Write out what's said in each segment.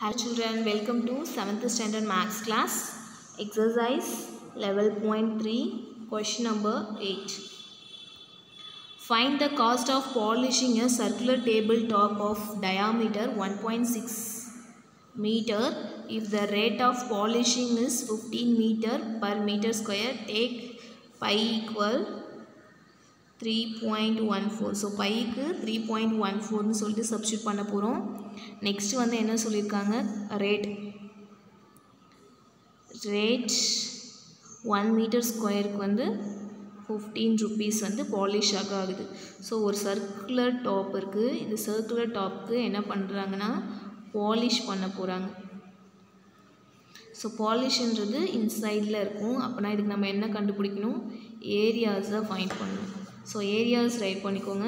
Hello children, welcome to 7th standard maths class. Exercise level point 3, question number 8. Find the cost of polishing a circular tabletop of diameter 1.6 meter if the rate of polishing is 15 meter per meter square. Take pi equal three point one four so பைக்கு three point one ஃபோர்னு சொல்லிட்டு substitute பண்ண போகிறோம் next வந்து என்ன சொல்லியிருக்காங்க rate rate one metre ஸ்கொயருக்கு வந்து ஃபிஃப்டீன் ருபீஸ் வந்து பாலிஷ் ஆக ஆகுது ஸோ ஒரு சர்க்குலர் டாப் இருக்குது இந்த சர்க்குலர் டாப்புக்கு என்ன பண்ணுறாங்கன்னா பாலிஷ் பண்ண போகிறாங்க ஸோ பாலிஷ்ன்றது இன்சைடில் இருக்கும் அப்போனா இதுக்கு நம்ம என்ன கண்டுபிடிக்கணும் ஏரியாஸை ஃபைண்ட் பண்ணணும் ஸோ ஏரியாஸ் ரைட் பண்ணிக்கோங்க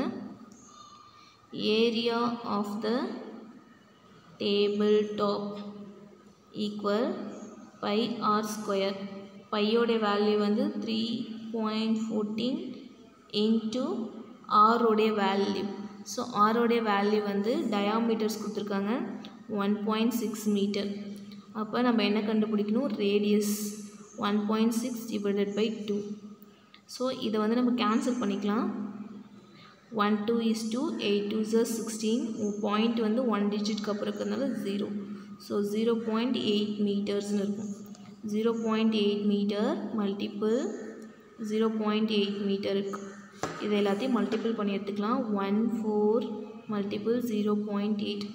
area of the table top equal pi r square பையோடைய வேல்யூ வந்து த்ரீ பாயிண்ட் ஃபோர்டீன் இன்ட்டு ஆரோடைய வேல்யூ ஸோ ஆரோடைய வேல்யூ வந்து டயாமீட்டர்ஸ் கொடுத்துருக்காங்க ஒன் பாயிண்ட் சிக்ஸ் மீட்டர் அப்போ நம்ம என்ன கண்டுபிடிக்கணும் radius one point six divided by two so இதை வந்து நம்ம கேன்சல் பண்ணிக்கலாம் one two is two eight two ஜர் சிக்ஸ்டீன் பாயிண்ட் வந்து ஒன் டிஜிட்க்கு அப்புறம் இருக்கிறதுனால zero so zero point eight மீட்டர்ஸ்னு இருக்கும் zero point eight metre multiple zero point eight metre இருக்குது இதை எல்லாத்தையும் மல்டிபிள் பண்ணி எடுத்துக்கலாம் one four multiple zero point eight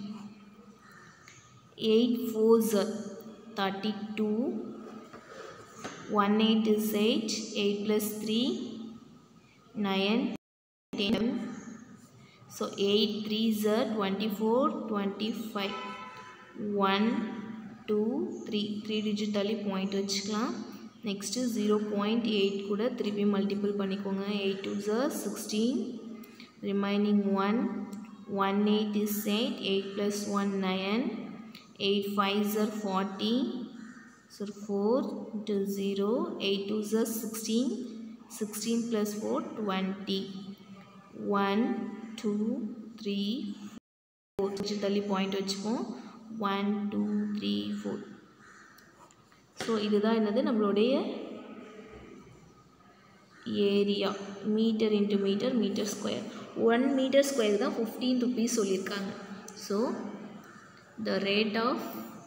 eight four ஜர் thirty two 1 8 is 8 8 plus 3 9 10 so 8 3s are 24 25 1 2 3 3 digit தள்ளி point வச்சுக்கலாம் நெக்ஸ்ட்டு ஜீரோ பாயிண்ட் எயிட் கூட திருப்பி மல்டிபிள் பண்ணிக்கோங்க எயிட் டூ ஜார் sixteen remaining one one eight is eight eight plus one nine eight five ஜார் forty So 4 into 0, 8 to the 16, 16 plus 4, 20. 1, 2, 3, 4. டிஜிட்டலி point வச்சுப்போம் one two three four so இதுதான் என்னது நம்மளுடைய area metre into metre metre square one metre square தான் fifteen rupees சொல்லியிருக்காங்க so the rate of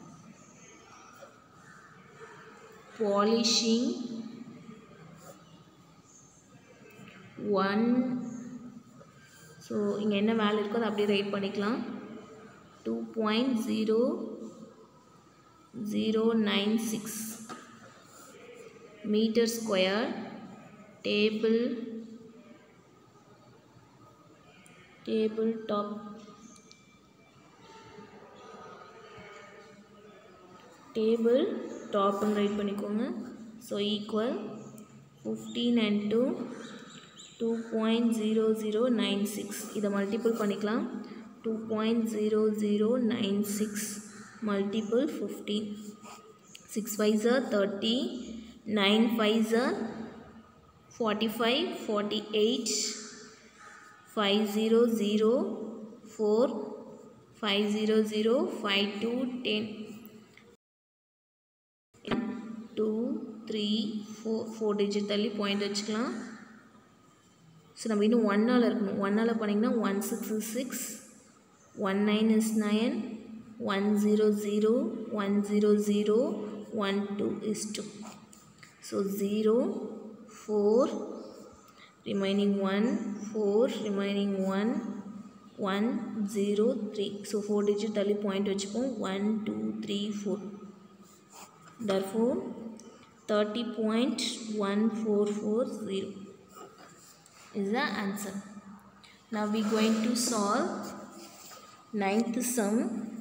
polishing one so இங்கே என்ன வேல்யூ இருக்கோ அதை அப்படியே ரைட் பண்ணிக்கலாம் two point zero zero nine six metre square table table top table டாப்னு write பண்ணிக்கோங்க so equal fifteen and two two point zero zero nine six இதை multiple பண்ணிக்கலாம் two point zero zero nine six multiple fifteen six five ஜார் thirty nine five ஜார் forty five forty eight five zero zero four five zero zero five two ten two three four four digit தள்ளி point வச்சுக்கலாம் so நம்ம இன்னும் ஒன்னால் இருக்கணும் ஒன்னால் பண்ணிங்கன்னா one six is six one nine is nine one zero zero one zero zero one two is two so zero four remaining one four remaining one one zero three so four digit தள்ளி point வச்சுப்போம் one two three four therefore 30.1440 is the answer now we going to solve ninth sum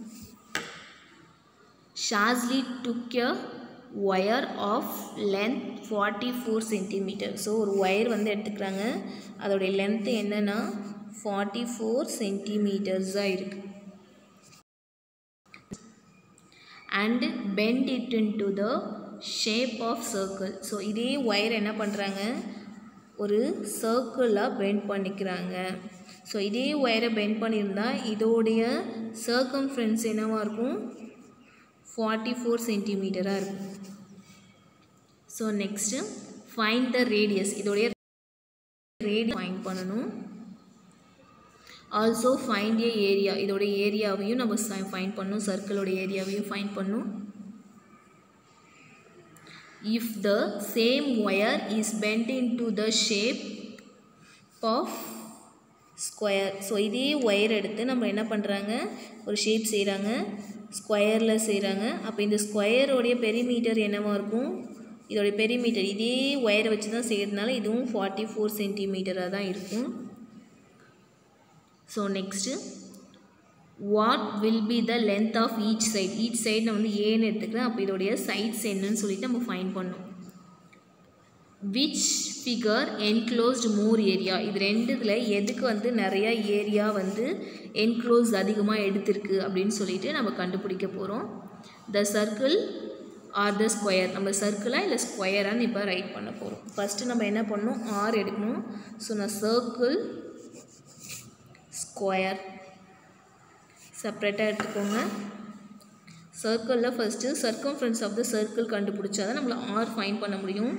Shazli took a wire of length 44 centimeter so ஒரு wire வந்து எடுத்துக்கிறாங்க அதோடைய length என்னென்னா forty four சென்டிமீட்டர்ஸாக இருக்குது and bend it in to the shape of circle so இதே wire என்ன பண்ணுறாங்க ஒரு சர்க்கிளாக பெண்ட் பண்ணிக்கிறாங்க ஸோ இதே ஒயரை பெண்ட் பண்ணியிருந்தா இதோடைய சர்க்கம்ஃபரன்ஸ் என்னவாக இருக்கும் ஃபார்ட்டி ஃபோர் சென்டிமீட்டராக இருக்கும் so next find the radius இதோடைய ரேடியஸ் ஃபைண்ட் பண்ணணும் ஆல்சோ ஃபைண்ட் ஏ ஏரியா இதோட ஏரியாவையும் நம்ம ஃபைண்ட் பண்ணணும் சர்க்கிளோட ஏரியாவையும் ஃபைண்ட் பண்ணணும் if the same wire is bent into the shape of square so இதே ஒயர் எடுத்து நம்ம என்ன பண்ணுறாங்க ஒரு ஷேப் செய்கிறாங்க ஸ்கொயரில் செய்கிறாங்க அப்போ இந்த ஸ்கொயரோடைய பெரிமீட்டர் என்னவாக இருக்கும் இதோடைய பெரிமீட்டர் இதே ஒயரை வச்சு தான் செய்கிறதுனால இதுவும் ஃபார்ட்டி ஃபோர் சென்டிமீட்டராக தான் இருக்கும் so next what will be the length of each side each side நான் வந்து ஏன்னு எடுத்துக்கிறேன் அப்போ இதோடைய சைட்ஸ் என்னன்னு சொல்லிட்டு நம்ம ஃபைன் பண்ணோம் which figure enclosed more area இது ரெண்டுத்தில் எதுக்கு வந்து நிறையா ஏரியா வந்து என்க்ளோஸ் அதிகமாக எடுத்திருக்கு அப்படின்னு சொல்லிட்டு நம்ம கண்டுபிடிக்க போகிறோம் the circle or the square நம்ம சர்க்கிளாக இல்லை ஸ்கொயரான்னு இப்போ ரைட் பண்ண போகிறோம் ஃபஸ்ட்டு நம்ம என்ன பண்ணணும் ஆர் எடுக்கணும் ஸோ நான் சர்க்கிள் ஸ்கொயர் செப்ரேட்டாக எடுத்துக்கோங்க சர்க்கிளில் first circumference of the circle கண்டுபிடிச்சா தான் நம்மளை ஆர் ஃபைன் பண்ண முடியும்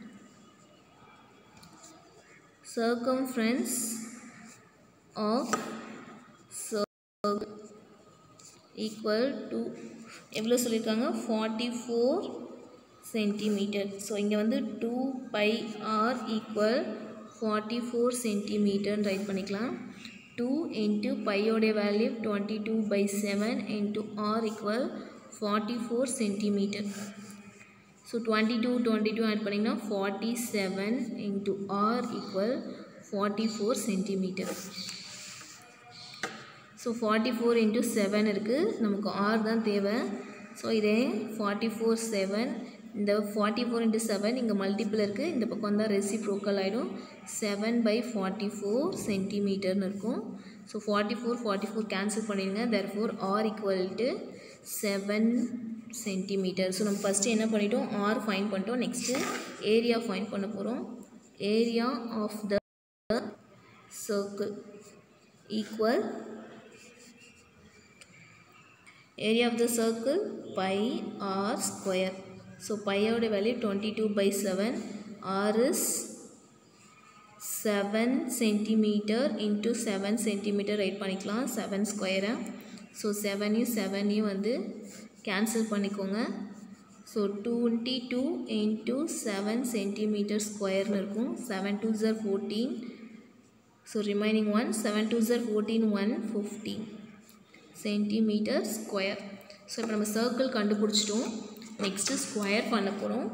circumference of circle equal to எவ்வளோ சொல்லியிருக்காங்க ஃபார்ட்டி ஃபோர் சென்டிமீட்டர் ஸோ இங்கே வந்து two pi r equal forty four சென்டிமீட்டர்னு ரைட் பண்ணிக்கலாம் டூ இன்ட்டு பையோடைய value twenty two by seven into r equal forty four centimetre so twenty two twenty two add பண்ணிங்கன்னா forty seven into r equal forty four centimetre so forty four into seven இருக்குது நமக்கு r தான் தேவை ஸோ இதே forty four seven இந்த forty four into seven இங்கே multiple இருக்குது இந்த பக்கம் வந்தால் ரெசிப்ரோக்கல் ஆகிடும் செவன் பை ஃபார்ட்டி ஃபோர் சென்டிமீட்டர்னு இருக்கும் so forty four forty four cancel பண்ணிடுங்க therefore r equal to seven centimeter so நம்ம ஃபஸ்ட்டு என்ன பண்ணிட்டோம் ஆர் ஃபைன் பண்ணிட்டோம் நெக்ஸ்ட்டு ஏரியா ஃபைன் பண்ண போகிறோம் area of the circle equal area of the circle pi r square so பையோட value twenty two by seven r is seven centimeter into seven centimeter write பண்ணிக்கலாம் seven ஸ்கொயரை so செவனையும் செவனையும் வந்து cancel பண்ணிக்கோங்க so twenty two into seven centimeter ஸ்கொயர்னு இருக்கும் seven two ஜர் fourteen so remaining one seven two ஜர் fourteen one fifteen centimeter square so இப்போ நம்ம சர்க்கிள் கண்டுபிடிச்சிட்டோம் நெக்ஸ்ட்டு ஸ்கொயர் பண்ண போகிறோம்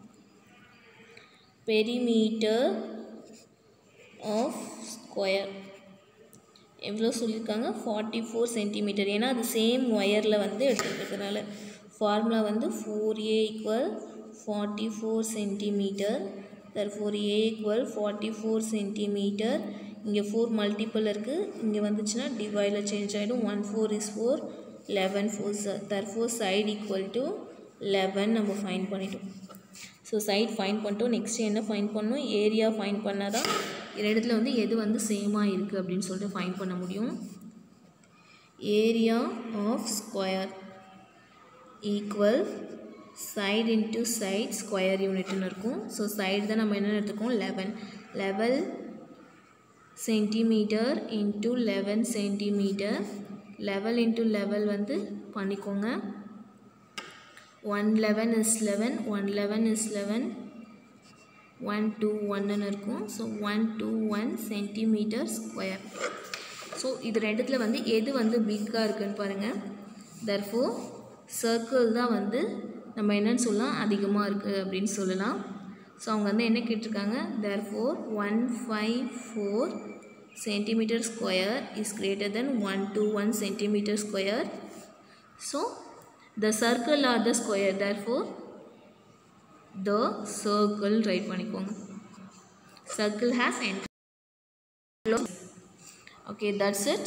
பெரிமீட்டர் ஆஃப் ஸ்கொயர் எவ்வளோ சொல்லியிருக்காங்க ஃபார்ட்டி ஃபோர் சென்டிமீட்டர் ஏன்னா அது சேம் ஒயரில் வந்து எடுத்துக்கிறதுனால ஃபார்முலா வந்து four A equal forty four centimetre தர் four A equal forty four centimetre இங்கே ஃபோர் மல்டிப்பிள் இருக்குது இங்கே வந்துச்சுன்னா டிவைடில் சேஞ்ச் ஆகிடும் one four is four eleven four தர் four side equal to eleven நம்ம ஃபைன் பண்ணிட்டோம் ஸோ சைட் ஃபைன் பண்ணிட்டோம் நெக்ஸ்ட் என்ன ஃபைன் பண்ணணும் ஏரியா ஃபைன் பண்ணால் தான் இடத்துல வந்து எது வந்து சேமாக இருக்குது அப்படின்னு சொல்லிட்டு ஃபைன் பண்ண முடியும் area of square equal side into side square யூனிட்னு இருக்கும் ஸோ சைடு தான் நம்ம என்ன எடுத்துக்கோம் eleven eleven centimeter into eleven centimeter eleven into eleven வந்து பண்ணிக்கோங்க one eleven is eleven one eleven is eleven one two ஒன்னு இருக்கும் so one two one centimeter square so இது ரெண்டுத்தில் வந்து எது வந்து பிக்காக இருக்குன்னு பாருங்கள் தர்ஃபோ சர்க்கிள் தான் வந்து நம்ம என்னன்னு சொல்லலாம் அதிகமாக இருக்குது அப்படின்னு சொல்லலாம் ஸோ அவங்க வந்து என்ன கேட்டிருக்காங்க therefore one five four centimeter square is greater than one two one centimeter square so the circle or the square therefore the circle write பண்ணிக்கோங்க circle has enclose okay that's it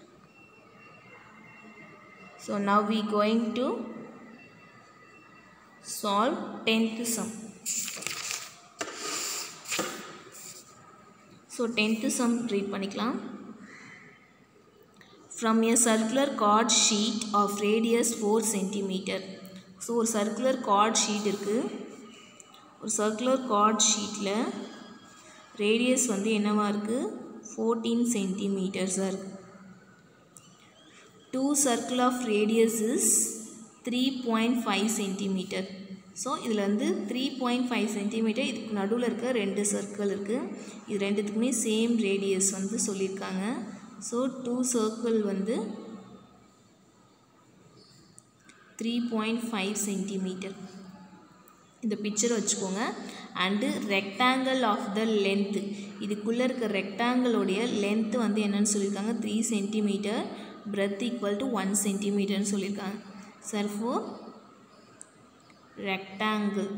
so now we going to solve 10th sum so 10th sum read பண்ணிக்கலாம் from a circular card sheet of radius four centimetre so ஒரு circular card sheet இருக்குது ஒரு circular card ஷீட்டில் radius வந்து என்னவாக இருக்குது fourteen சென்டிமீட்டர்ஸாக இருக்குது two circle of radius is three point five centimeter so இதில் வந்து த்ரீ பாயிண்ட் ஃபைவ் சென்டிமீட்டர் இதுக்கு நடுவில் இருக்க ரெண்டு சர்க்கிள் இருக்குது இது ரெண்டுத்துக்குமே சேம் ரேடியஸ் வந்து சொல்லியிருக்காங்க ஸோ டூ சர்க்கிள் வந்து த்ரீ பாயிண்ட் ஃபைவ் சென்டிமீட்டர் இந்த பிக்சர் வச்சுக்கோங்க and rectangle of the length இதுக்குள்ளே இருக்க ரெக்டாங்கிளோடைய லென்த்து வந்து என்னன்னு சொல்லியிருக்காங்க three centimeter breadth equal to one சென்டிமீட்டர்னு சொல்லியிருக்காங்க therefore rectangle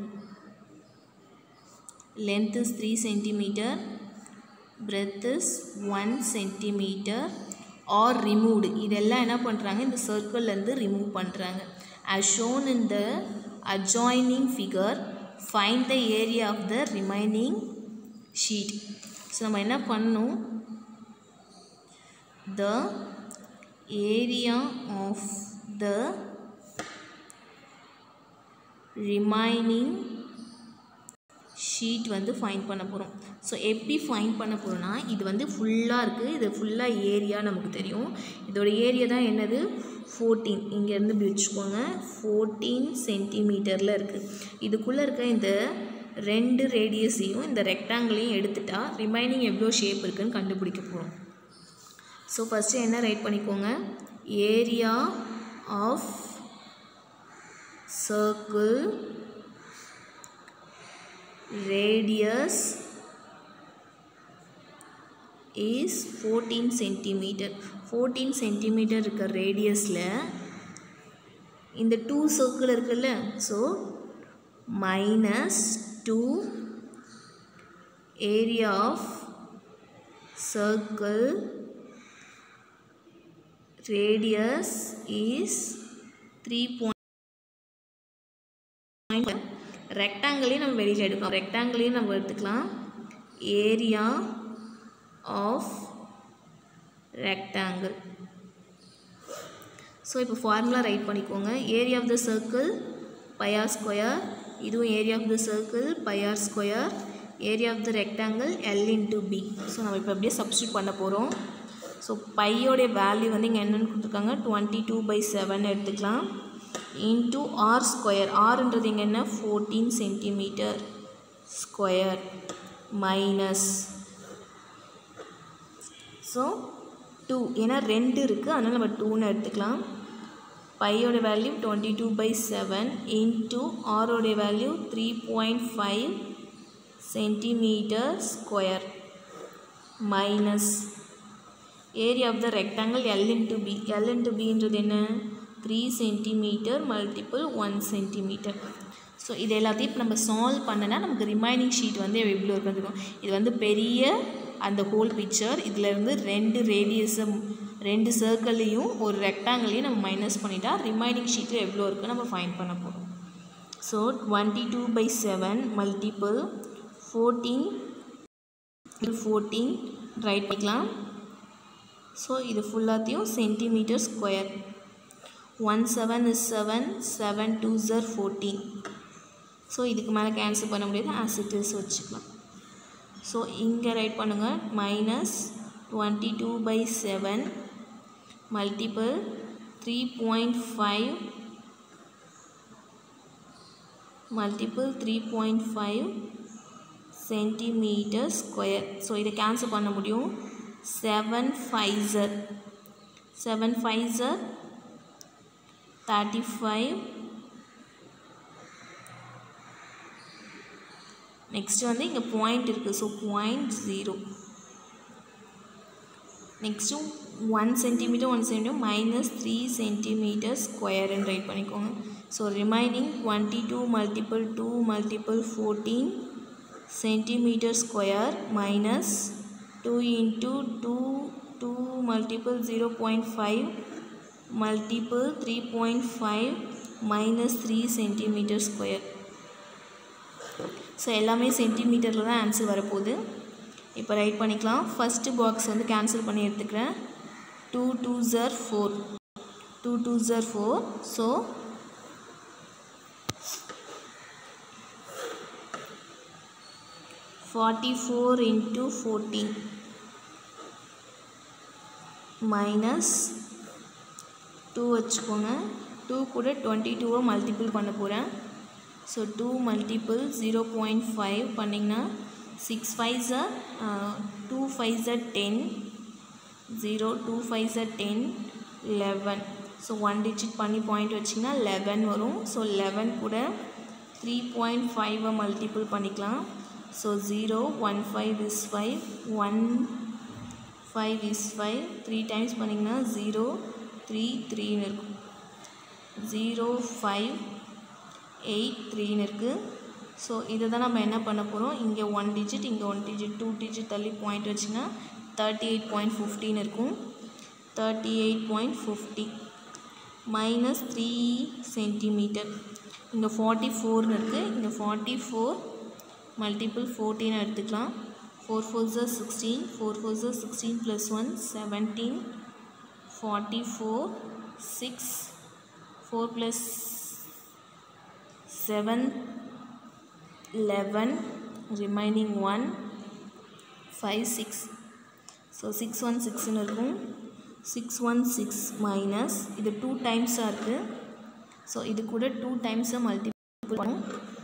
length is 3 centimeter breadth is 1 centimeter or removed இதெல்லாம் என்ன பண்ணுறாங்க இந்த சர்க்கிள்லேருந்து ரிமூவ் பண்ணுறாங்க as shown in the adjoining figure find the area of the remaining sheet so நம்ம என்ன பண்ணணும் the area of the remaining sheet வந்து ஃபைன் பண்ண போகிறோம் ஸோ எப்படி ஃபைன் பண்ண போகிறோன்னா இது வந்து ஃபுல்லாக இருக்குது இது ஃபுல்லாக ஏரியா நமக்கு தெரியும் இதோட ஏரியா தான் என்னது ஃபோர்டீன் இங்கேருந்து இப்படி வச்சுக்கோங்க ஃபோர்டீன் சென்டிமீட்டரில் இருக்குது இதுக்குள்ளே இருக்க இந்த ரெண்டு ரேடியஸையும் இந்த ரெக்டாங்கிளையும் எடுத்துட்டா ரிமைனிங் எவ்வளோ ஷேப் இருக்குதுன்னு கண்டுபிடிக்க போகிறோம் ஸோ ஃபஸ்ட்டு என்ன ரைட் பண்ணிக்கோங்க area of circle radius is 14 centimeter 14 centimeter இருக்க ரேடியஸில் இந்த டூ சர்க்கிள் இருக்குல்ல so minus two area of circle radius is three point ரெக்டாங்கிளையும் நம்ம வெளியில் எடுக்கலாம் ரெக்டாங்கிளையும் நம்ம எடுத்துக்கலாம் ஏரியா ஆஃப் ரெக்டாங்கிள் ஸோ இப்போ ஃபார்முலா ரைட் பண்ணிக்கோங்க area of the circle pi r square இதுவும் area of the circle pi r square area of the rectangle l into b so நம்ம இப்போ அப்படியே சப்ஸ்டியூட் பண்ண போகிறோம் ஸோ பையோடைய வேல்யூ வந்து இங்கே என்னென்னு கொடுத்துருக்காங்க டுவெண்ட்டி டூ பை செவன் எடுத்துக்கலாம் இன்ட்டு ஆர் ஸ்கொயர் ஆறுன்றது இங்கே என்ன fourteen centimeter square minus so two ஏன்னா ரெண்டு இருக்குது அதனால் நம்ம டூன்னு எடுத்துக்கலாம் பையோட value twenty two by seven into ஆரோடைய value three point five centimeter square minus area of the rectangle l into b l into பின்றது என்ன three centimeter multiple one centimeter so இது எல்லாத்தையும் இப்போ நம்ம சால்வ் பண்ணனா நமக்கு ரிமைனிங் ஷீட் வந்து எவ்வளோ இருக்குன்னு இது வந்து பெரிய அந்த ஹோல் பிக்சர் இதிலேருந்து ரெண்டு ரேடியஸும் ரெண்டு சர்க்கிளையும் ஒரு ரெக்டாங்கிளையும் நம்ம மைனஸ் பண்ணிட்டா ரிமைனிங் ஷீட்டில் எவ்வளோ இருக்குன்னு நம்ம ஃபைன் பண்ண போகிறோம் so twenty two by seven multiple fourteen fourteen write பண்ணிக்கலாம் ஸோ இது ஃபுல்லாத்தையும் centimeter square one seven is seven seven two ஜர் ஃபோர்டீன் ஸோ இதுக்கு மேலே கேன்சல் பண்ண முடியாது ஆஸ் இட் இஸ் வச்சுக்கலாம் ஸோ இங்கே ரைட் பண்ணுங்கள் minus twenty two by seven multiple three point five multiple three point five centimeter square so இதை cancel பண்ண முடியும் seven fives are seven fives are thirty five next வந்து இங்கே பாயிண்ட் இருக்குது so point zero next one centimeter one centimeter minus three centimeter ஸ்கொயர்னு write பண்ணிக்கோங்க so remaining twenty two multiple two multiple fourteen centimeter square minus two into two two multiple zero point five multiple three point five minus three centimeter square so எல்லாமே சென்டிமீட்டரில் தான் answer வரப்போகுது இப்போ right பண்ணிக்கலாம் first box வந்து cancel பண்ணி எடுத்துக்கிறேன் 2 2s are 4 2 2s are 4 so Forty-four into fourteen minus two வச்சுக்கோங்க டூ கூட டுவெண்ட்டி டூவை மல்டிபிள் பண்ண போகிறேன் so two multiple zero point five பண்ணிங்கன்னா சிக்ஸ் ஃபைவ் ஜார் டூ ஃபைவ் ஜார் டென் ஜீரோ டூ ஃபைவ் ஜார் ten eleven so one digit பண்ணி பாயிண்ட் வச்சிங்கன்னா லெவன் வரும் ஸோ லெவன் கூட த்ரீ பாயிண்ட் ஃபைவை மல்டிபிள் பண்ணிக்கலாம் so zero one five is five one five is five three times பண்ணிங்கன்னா ஜீரோ த்ரீ த்ரீன்னு இருக்கும் ஜீரோ ஃபைவ் எயிட் த்ரீன்னு இருக்குது ஸோ இதை தான் நம்ம என்ன பண்ண போகிறோம் இங்கே ஒன் டிஜிட் இங்கே ஒன் டிஜிட் டூ டிஜிட் தள்ளி பாயிண்ட் வச்சிங்கன்னா தேர்ட்டி எயிட் பாயிண்ட் ஃபிஃப்டின்னு இருக்கும் thirty eight point fifty minus three centimeter இங்கே ஃபார்ட்டி ஃபோர்னு இருக்குது இங்கே ஃபார்ட்டி ஃபோர் மல்டிபிள் ஃபோர்டீன் எடுத்துக்கலாம் ஃபோர் ஃபோர் ஜர் சிக்ஸ்டீன் ஃபோர் ஃபோர் ஜர் sixteen plus one seventeen forty four six four plus seven eleven remaining one five six so six one சிக்ஸ்னு இருக்கும் six one six minus இது two டைம்ஸாக இருக்குது so இது கூட two டைம்ஸை மல்டிபிள் பண்ணும்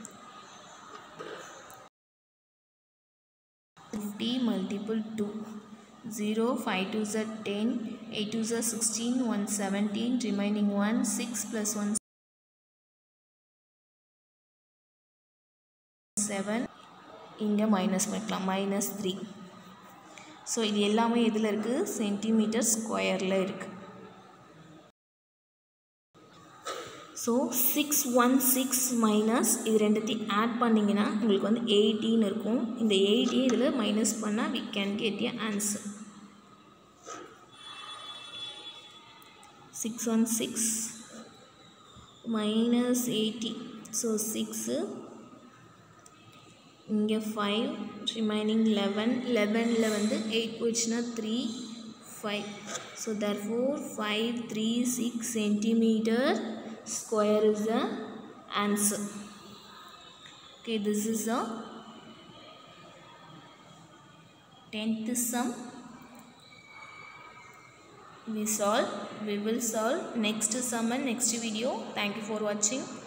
fifty multiple two zero five two ஜர் ten eight two ஜர் sixteen one seventeen remaining one six plus one seven இங்கே மைனஸ் பண்ணிக்கலாம் மைனஸ் த்ரீ ஸோ இது எல்லாமே எதில் இருக்குது சென்டிமீட்டர் ஸ்கொயரில் இருக்குது so six one six minus இது ரெண்டுத்தையும் ஆட் பண்ணிங்கன்னா உங்களுக்கு வந்து எயிட்டின்னு இருக்கும் இந்த எயிட்டி இதில் மைனஸ் பண்ணால் we can get a answer six one six minus eighty so six இங்கே ஃபைவ் ரிமைனிங் லெவன் லெவனில் வந்து எயிட் போயிடுச்சுன்னா three five so therefore five three six centimeter square is the answer okay this is a 10th sum we solve we will solve next sum and next video thank you for watching